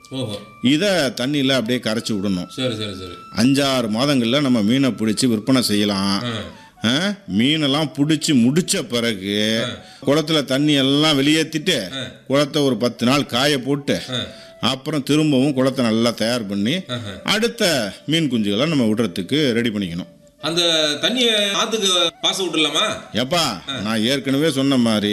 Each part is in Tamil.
ஓஹோ இதை தண்ணியில் அப்படியே கரைச்சி விடணும் சரி சரி சரி அஞ்சாறு மாதங்களில் நம்ம மீனை பிடிச்சி விற்பனை செய்யலாம் ஆ ஆ, மீனெல்லாம் பிடிச்சி முடிச்ச பிறகு குளத்துல தண்ணி எல்லாம் வெளியேற்றிட்டு குளத்தை ஒரு பத்து நாள் காய போட்டு அப்புறம் திரும்பவும் குளத்தை நல்லா தயார் பண்ணி அடுத்த மீன் குஞ்சுகளை நம்ம விடுறதுக்கு ரெடி பண்ணிக்கணும் அந்த தண்ணியை ஆத்துக்கு பாச விட்டுலாமா எப்பா நான் ஏற்கனவே சொன்ன மாதிரி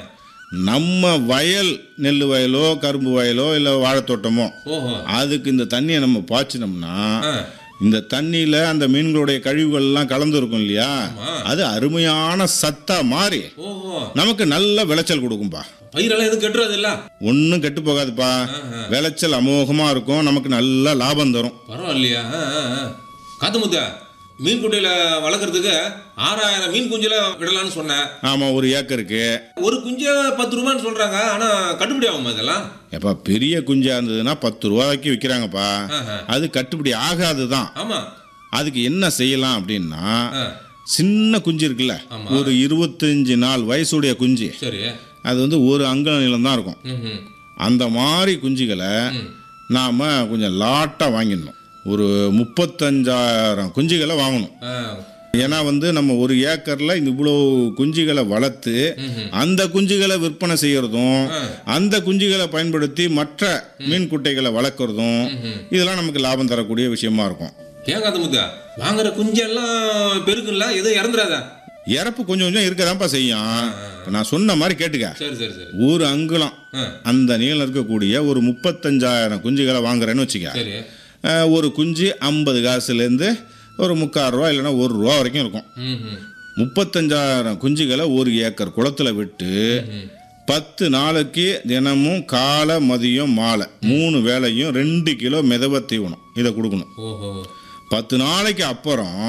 நம்ம வயல் நெல் வயலோ கரும்பு வயலோ இல்லை வாழைத்தோட்டமோ ஓஹோ அதுக்கு இந்த தண்ணியை நம்ம பாய்ச்சினோம்னா ஆ இந்த தண்ணியில் அந்த மீன்களுடைய கழிவுகள்லாம் கலந்துருக்கும் இல்லையா அது அருமையான சத்தா மாறி ஓஹோ நமக்கு நல்ல விளைச்சல் கொடுக்கும்பா பயிரெல்லாம் எதுவும் கெட்டுறது இல்ல ஒன்றும் கெட்டு போகாதுப்பா விளைச்சல் அமோகமாக இருக்கும் நமக்கு நல்ல லாபம் தரும் பரவாயில்லையா ஆ, ஆ, ஆ. காத்து முத்த மீன் குட்டையில வளர்க்கறதுக்கு ஆறாயிரம் மீன் குஞ்சுல விடலாம்னு சொன்னேன் ஆமாம் ஒரு ஏக்கருக்கு ஒரு குஞ்ச பத்து ரூபான்னு சொல்றாங்க ஆனா கட்டுப்படி ஆகுமா இதெல்லாம் எப்பா பெரிய குஞ்சா இருந்ததுன்னா பத்து ரூபாய்க்கு விற்கிறாங்கப்பா ஆஹா. அது கட்டுப்படி ஆகாது தான் ஆமா அதுக்கு என்ன செய்யலாம் அப்படின்னா ஆ, சின்ன குஞ்சு இருக்குல்ல ஒரு இருபத்தஞ்சு நாள் வயசுடைய குஞ்சு சரி அது வந்து ஒரு அங்குல நீளம் தான் இருக்கும் ம், ம். அந்த மாதிரி குஞ்சுகளை நாம் கொஞ்சம் லாட்டாக வாங்கிடணும் ஒரு முப்பத்தஞ்சாயிரம் குஞ்சுகளை வாங்கணும் ஆ, ஏன்னா வந்து நம்ம ஒரு ஏக்கரில் இந்த இவ்வளோ குஞ்சுகளை வளர்த்து அந்த குஞ்சுகளை விற்பனை செய்யறதும் அந்த குஞ்சுகளை பயன்படுத்தி மற்ற மீன் குட்டைகளை வளர்க்குறதும் இதெல்லாம் நமக்கு லாபம் தரக்கூடிய விஷயமா இருக்கும் ஏன் காத்து முத்த வாங்குற குஞ்செல்லாம் பெருக்குல்ல எதுவும் இறந்துடாதா இறப்பு கொஞ்சம் கொஞ்சம் இருக்கதான்ப்பா செய்யும் இப்ப நான் சொன்ன மாதிரி கேட்டுக்க சரி சரி சரி ஒரு அங்குலம் ஆ. அந்த நீளம் இருக்கக்கூடிய ஒரு முப்பத்தஞ்சாயிரம் குஞ்சுகளை வாங்குறேன்னு வச்சுக்க சரி அஹ், ஒரு குஞ்சு ஐம்பது காசுலேருந்து ஒரு முக்கால் ரூபா இல்லைன்னா ஒரு ரூபா வரைக்கும் இருக்கும் ம் ம் முப்பத்தஞ்சாயிரம் குஞ்சுகளை ஒரு ஏக்கர் குளத்துல விட்டு பத்து நாளைக்கு தினமும் காலை மதியம் மாலை மூணு வேளையும் ரெண்டு கிலோ மிதவ தீவனம் இதை கொடுக்கணும் ஓஹோ பத்து நாளைக்கு அப்புறம்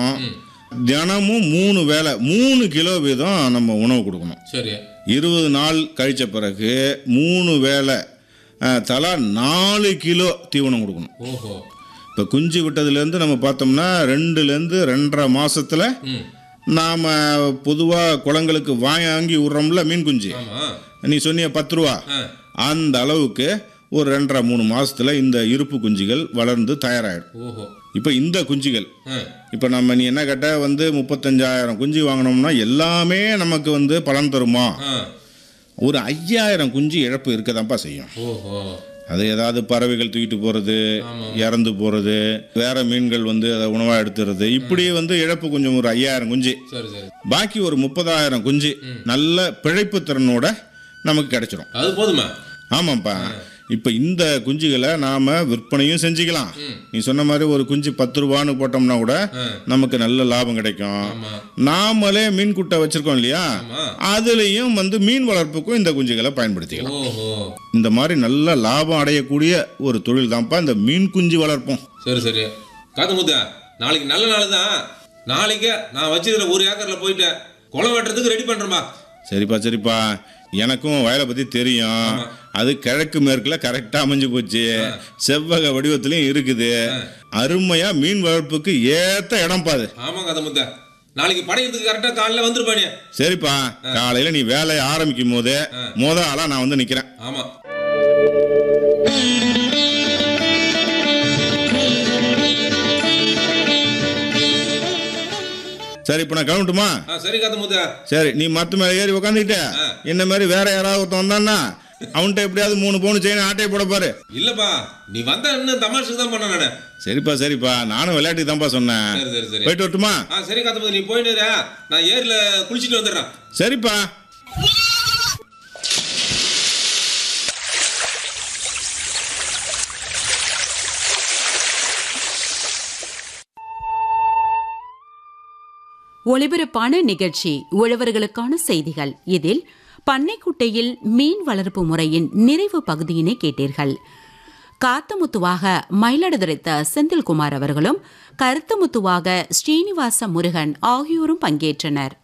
தினமும் மூணு வேளை மூணு கிலோ வீதம் நம்ம உணவு கொடுக்கணும் சரி இருபது நாள் கழிச்ச பிறகு மூணு வேளை அஹ், தலா நாலு கிலோ தீவனம் கொடுக்கணும் ஓஹோ இப்போ குஞ்சு விட்டதுலேருந்து நம்ம பார்த்தோம்னா ரெண்டுலேருந்து ரெண்டரை மாசத்துல ம் நாம் பொதுவாக குளங்களுக்கு வாங்கி விட்றோம்ல மீன் குஞ்சு ஆமா நீ சொன்னிய பத்து ரூபா ஆ அந்த அளவுக்கு ஒரு ரெண்டரை மூணு மாசத்துல இந்த இருப்பு குஞ்சுகள் வளர்ந்து தயாராகிடும் ஓஹோ இப்போ இந்த குஞ்சுகள் ஆ இப்போ நம்ம நீ என்ன கேட்ட வந்து முப்பத்தஞ்சாயிரம் குஞ்சு வாங்கினோம்னா எல்லாமே நமக்கு வந்து பலன் தருமா ஆ ஒரு ஐயாயிரம் குஞ்சு இழப்பு இருக்கதான்ப்பா செய்யும் ஓஹோ அது ஏதாவது பறவைகள் தூக்கிட்டு போகிறது இறந்து போகிறது வேற மீன்கள் வந்து அதை உணவாக எடுத்துறது இப்படி வந்து இழப்பு கொஞ்சம் ஒரு ஐயாயிரம் குஞ்சு சரி சரி பாக்கி ஒரு முப்பதாயிரம் குஞ்சு நல்ல பிழைப்பு திறனோட நமக்கு கிடைச்சிரும் அது போதுமா ஆமாம்ப்பா இப்போ இந்த குஞ்சுகளை நாம விற்பனையும் செஞ்சுக்கலாம் நீ சொன்ன மாதிரி ஒரு குஞ்சு பத்து ரூபான்னு போட்டோம்னா கூட நமக்கு நல்ல லாபம் கிடைக்கும் ஆமா நாமளே மீன் குட்டை வச்சிருக்கோம் இல்லையா ஆமா அதுலேயும் வந்து மீன் வளர்ப்புக்கும் இந்த குஞ்சுகளை பயன்படுத்திக்கலாம் ஓஹோ இந்த மாதிரி நல்ல லாபம் அடையக்கூடிய ஒரு தொழில் தான்ப்பா இந்த மீன் குஞ்சு வளர்ப்போம் சரி சரி காத்து முத்த நாளைக்கு நல்ல நாள் தான் நாளைக்கு நான் வச்சிருக்கிற ஒரு ஏக்கர்ல போயிட்டு குளம் வெட்டுறதுக்கு ரெடி பண்றேன்பா சரிப்பா சரிப்பா எனக்கும் வயலை பற்றி தெரியும் அது கிழக்கு மேற்கில் கரெக்டாக அமைஞ்சு போச்சு செவ்வக வடிவத்துலையும் இருக்குது அருமையாக மீன் வளர்ப்புக்கு ஏற்ற இடம் பாது ஆமா காத்து முத்த நாளைக்கு படைக்கிறதுக்கு கரெக்டா காலைல வந்துருப்பானே சரிப்பா காலையில் நீ வேலையை ஆரம்பிக்கும் போதே மொத ஆளாக நான் வந்து நிற்கிறேன் ஆமா சரி இப்போ நான் கிளம்பட்டுமா ஆ சரி காத்து முத்த சரி நீ மரத்து மேலே ஏறி உக்காந்துக்கிட்ட என்ன மாதிரி வேற யாராவது ஒருத்தன் வந்தான்னா அவன்கிட்ட எப்படியாவது மூணு பவுன் செயின் ஆட்டையை போட பாரு இல்லப்பா நீ வந்தா இன்னும் தமாஷுக்கு தான் பண்ண நானு சரிப்பா சரிப்பா நானும் விளையாட்டுக்கு தான்ப்பா சொன்னேன் சரி சரி சரி போயிட்டு வரட்டுமா ஆ சரி காத்து முத்த நீ போயிட்டு இரு. நான் ஏர்ல குளிச்சிட்டு வந்துடுறேன் சரிப்பா ஒளிபரப்பான நிகழ்ச்சி உழவர்களுக்கான செய்திகள் இதில் பண்ணைக்குட்டையில் மீன் வளர்ப்பு முறையின் நிறைவு பகுதியினை கேட்டீர்கள் காத்தமுத்துவாக மயிலாடுதுறைத்த செந்தில்குமார் அவர்களும் கருத்தமுத்துவாக ஸ்ரீனிவாச முருகன் ஆகியோரும் பங்கேற்றனர்